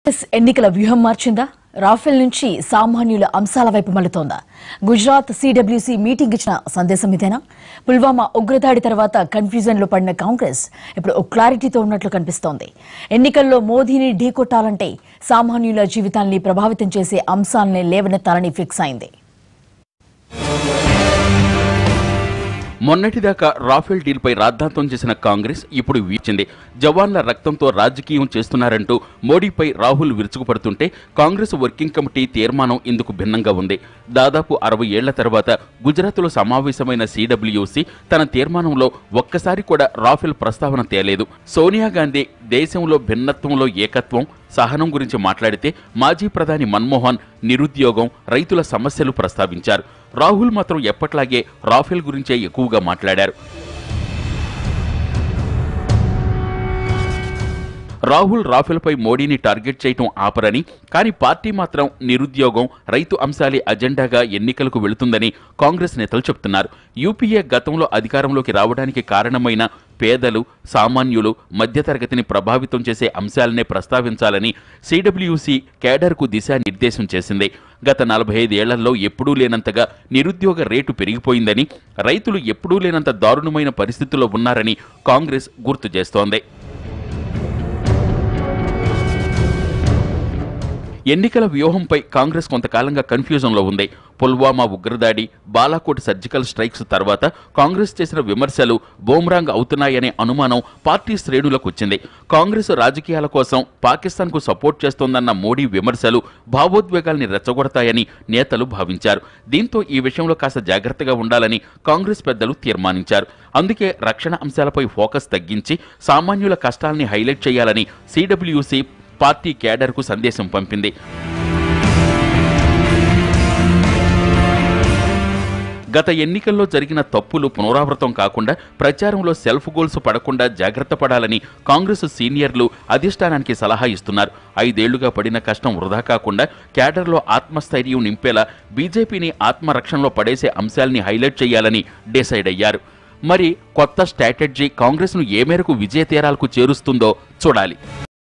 కాంగ్రెస్ ఎన్నికల వ్యూహం మార్చిందా రాఫెల్ నుంచి సామాన్యుల అంశాల వైపు మళ్ళుతోందా గుజరాత్ సిడబ్ల్యూసీ మీటింగ్ ఇచ్చిన సందేశం ఇదేనా పుల్వామా ఉగ్రదాడి తర్వాత కన్ఫ్యూజన్ లో పడిన కాంగ్రెస్ ఇప్పుడు ఓ క్లారిటీతో ఉన్నట్లు కనిపిస్తోంది ఎన్నికల్లో మోదీని ఢీకొట్టాలంటే సామాన్యుల జీవితాల్ని ప్రభావితం చేసే అంశాలనే లేవనెత్తాలని ఫిక్స్ అయింది మొన్నటిదాకా రాఫెల్ డీల్పై రాద్ధాంతం చేసిన కాంగ్రెస్ ఇప్పుడు వీచింది జవాన్ల రక్తంతో రాజకీయం చేస్తున్నారంటూ మోడీపై రాహుల్ విరుచుకుపడుతుంటే కాంగ్రెస్ వర్కింగ్ కమిటీ తీర్మానం ఇందుకు భిన్నంగా ఉంది దాదాపు అరవై ఏళ్ల తర్వాత గుజరాత్లో సమావేశమైన సిడబ్ల్యూసి తన తీర్మానంలో ఒక్కసారి కూడా రాఫెల్ ప్రస్తావన తేలేదు సోనియా గాంధీ దేశంలో భిన్నత్వంలో ఏకత్వం సహనం గురించి మాట్లాడితే మాజీ ప్రధాని మన్మోహన్ నిరుద్యోగం రైతుల సమస్యలు ప్రస్తావించారు రాహుల్ మాత్రం ఎప్పట్లాగే రాఫెల్ గురించే ఎక్కువగా మాట్లాడారు రాహుల్ రాఫెల్పై మోడీని టార్గెట్ చేయటం ఆపరని కానీ పార్టీ మాత్రం నిరుద్యోగం రైతు అంశాలే అజెండాగా ఎన్నికలకు వెళుతుందని కాంగ్రెస్ నేతలు చెబుతున్నారు యూపీఏ గతంలో అధికారంలోకి రావడానికి కారణమైన పేదలు సామాన్యులు మధ్యతరగతిని ప్రభావితం చేసే అంశాలనే ప్రస్తావించాలని సిడబ్ల్యూసి కేడర్కు దిశానిర్దేశం చేసింది గత నలభై ఐదేళ్లలో ఎప్పుడూ లేనంతగా నిరుద్యోగ రేటు పెరిగిపోయిందని రైతులు ఎప్పుడూ లేనంత దారుణమైన పరిస్థితుల్లో ఉన్నారని కాంగ్రెస్ గుర్తు చేస్తోంది ఎన్నికల వ్యూహంపై కాంగ్రెస్ కొంతకాలంగా కన్ఫ్యూజన్లో ఉంది పుల్వామా ఉగ్రదాడి బాలాకోట్ సర్జికల్ స్ట్రైక్స్ తర్వాత కాంగ్రెస్ చేసిన విమర్శలు బోమ్రాంగ్ అవుతున్నాయనే అనుమానం పార్టీ శ్రేణులకు వచ్చింది కాంగ్రెస్ రాజకీయాల కోసం పాకిస్తాన్కు సపోర్ట్ చేస్తోందన్న మోడీ విమర్శలు భావోద్వేగాల్ని రెచ్చగొడతాయని నేతలు భావించారు దీంతో ఈ విషయంలో కాస్త జాగ్రత్తగా ఉండాలని కాంగ్రెస్ పెద్దలు తీర్మానించారు అందుకే రక్షణ అంశాలపై ఫోకస్ తగ్గించి సామాన్యుల కష్టాల్ని హైలైట్ చేయాలని సిడబ్ల్యూసి పార్టీ కేడర్కు సందేశం పంపింది గత ఎన్నికల్లో జరిగిన తప్పులు పునరావృతం కాకుండా ప్రచారంలో సెల్ఫ్ గోల్స్ పడకుండా జాగ్రత్త పడాలని కాంగ్రెస్ సీనియర్లు అధిష్టానానికి సలహా ఇస్తున్నారు ఐదేళ్లుగా పడిన కష్టం వృధా కాకుండా క్యాడర్లో ఆత్మస్థైర్యం నింపేలా బీజేపీని ఆత్మరక్షణలో పడేసే అంశాల్ని హైలైట్ చేయాలని డిసైడ్ అయ్యారు మరి కొత్త స్ట్రాటజీ కాంగ్రెస్ను ఏ మేరకు విజయ తీరాలకు చేరుస్తుందో చూడాలి